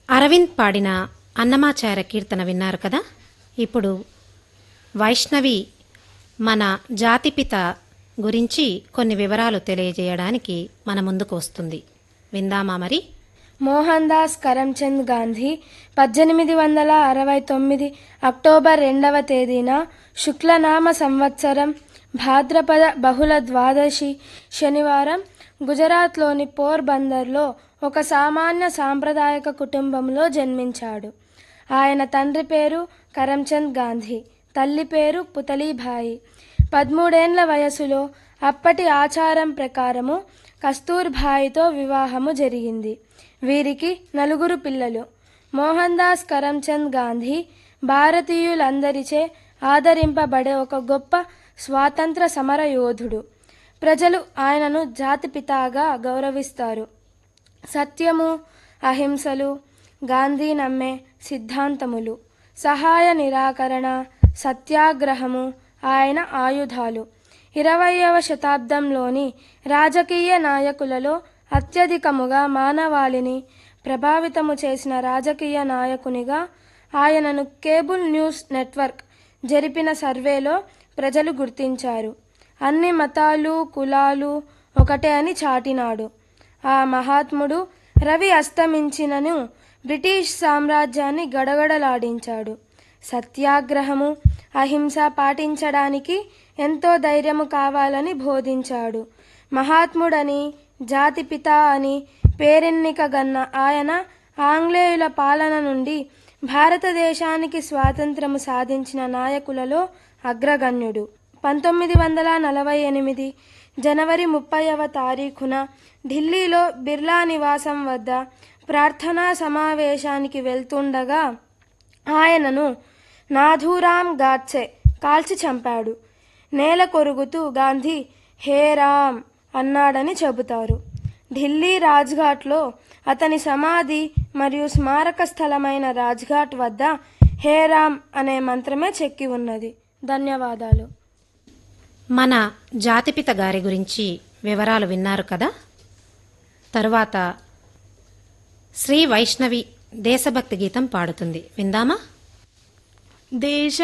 అరవింద్ పాడిన అన్నమాచార్య కీర్తన విన్నారు కదా ఇప్పుడు వైష్ణవి మన జాతిపిత గురించి కొన్ని వివరాలు తెలియజేయడానికి మన ముందుకు వస్తుంది విందామా మరి మోహన్ దాస్ కరమ్చంద్ గాంధీ పద్దెనిమిది వందల అరవై తొమ్మిది అక్టోబర్ రెండవ తేదీన శుక్లనామ సంవత్సరం భాద్రపద బహుళ ద్వాదశి శనివారం గుజరాత్లోని పోర్బందర్లో ఒక సామాన్య సాంప్రదాయక కుటుంబంలో జన్మించాడు ఆయన తండ్రి పేరు కరమ్చంద్ గాంధీ తల్లి పేరు పుతలీభాయి పదమూడేండ్ల వయసులో అప్పటి ఆచారం ప్రకారము కస్తూర్భాయితో వివాహము జరిగింది వీరికి నలుగురు పిల్లలు మోహన్ దాస్ కరమ్చంద్ గాంధీ భారతీయులందరిచే ఆదరింపబడే ఒక గొప్ప స్వాతంత్ర సమర యోధుడు ప్రజలు ఆయనను జాతిపితాగా గౌరవిస్తారు సత్యము అహింసలు గాంధీ నమ్మే సిద్ధాంతములు సహాయ నిరాకరణ సత్యాగ్రహము ఆయన ఆయుధాలు ఇరవయవ శతాబ్దంలోని రాజకీయ నాయకులలో అత్యధికముగా మానవాళిని ప్రభావితము చేసిన రాజకీయ నాయకునిగా ఆయనను కేబుల్ న్యూస్ నెట్వర్క్ జరిపిన సర్వేలో ప్రజలు గుర్తించారు అన్ని మతాలు కులాలు ఒకటే అని చాటినాడు ఆ మహాత్ముడు రవి అస్తమించినను బ్రిటిష్ సామ్రాజ్యాన్ని గడగడలాడించాడు సత్యాగ్రహము అహింస పాటించడానికి ఎంతో ధైర్యము కావాలని బోధించాడు మహాత్ముడని జాతిపిత అని పేరెన్నిక గన్న ఆయన ఆంగ్లేయుల పాలన నుండి భారతదేశానికి స్వాతంత్రము సాధించిన నాయకులలో అగ్రగణ్యుడు పంతొమ్మిది వందల నలభై ఎనిమిది జనవరి ముప్పైవ తారీఖున ఢిల్లీలో బిర్లా నివాసం వద్ద ప్రార్థనా సమావేశానికి వెళ్తుండగా ఆయనను నాథూరాం గాడ్సే కాల్చి చంపాడు నేల కొరుగుతూ గాంధీ హే రామ్ అన్నాడని చెబుతారు ఢిల్లీ రాజ్ఘాట్లో అతని సమాధి మరియు స్మారక స్థలమైన రాజ్ఘాట్ వద్ద హే రామ్ అనే మంత్రమే చెక్కి ఉన్నది ధన్యవాదాలు మన జాతిపిత గారి గురించి వివరాలు విన్నారు కదా తరువాత శ్రీ వైష్ణవి దేశభక్తి గీతం పాడుతుంది విందామా దేశ